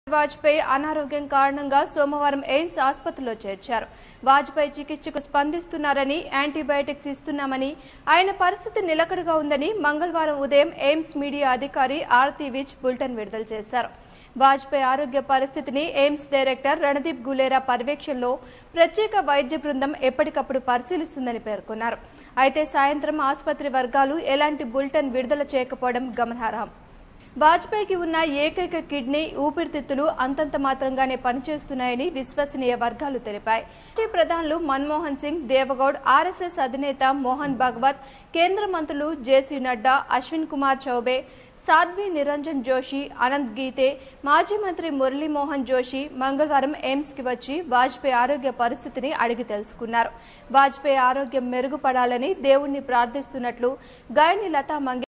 వాజ్పేయి అనారోగ్యం కారణంగా సోమవారం ఎయిమ్స్ ఆసుపత్రిలో చేర్చారు వాజ్పేయి చికిత్సకు స్పందిస్తున్నారని యాంటీబయాటిక్స్ ఇస్తున్నామని ఆయన పరిస్థితి నిలకడగా ఉందని మంగళవారం ఉదయం ఎయిమ్స్ మీడియా అధికారి ఆరతి విజ్ బులెటిన్ విడుదల చేశారు వాజ్పేయి ఆరోగ్య పరిస్థితిని ఎయిమ్స్ డైరెక్టర్ రణదీప్ గులేరా పర్యవేక్షణలో ప్రత్యేక వైద్య బృందం ఎప్పటికప్పుడు పరిశీలిస్తుందని పేర్కొన్నారు అయితే సాయంత్రం ఆసుపత్రి వర్గాలు ఎలాంటి బులెటిన్ విడుదల చేయకపోవడం గమనార్హం వాజ్పేయికి ఉన్న ఏకైక కిడ్నీ ఊపిరితిత్తులు అంతంత మాత్రంగానే పనిచేస్తున్నాయని విశ్వసనీయ వర్గాలు తెలిపాయి మాజీ ప్రధానులు మన్మోహన్ సింగ్ దేవగౌడ్ ఆర్ఎస్ఎస్ అధినేత మోహన్ భగవత్ కేంద్ర మంత్రులు జేసీ నడ్డా అశ్విన్ కుమార్ చౌబే సాధ్వి నిరంజన్ జోషి అనంత్ గీతే మాజీ మంత్రి మురళీమోహన్ జోషి మంగళవారం ఎయిమ్స్ కి వచ్చి వాజ్పేయి ఆరోగ్య పరిస్థితిని అడిగి తెలుసుకున్నారు వాజ్పేయి ఆరోగ్యం మెరుగుపడాలని దేవుణ్ణి ప్రార్థిస్తున్నట్లు గాయని లతా మంగేష్కర్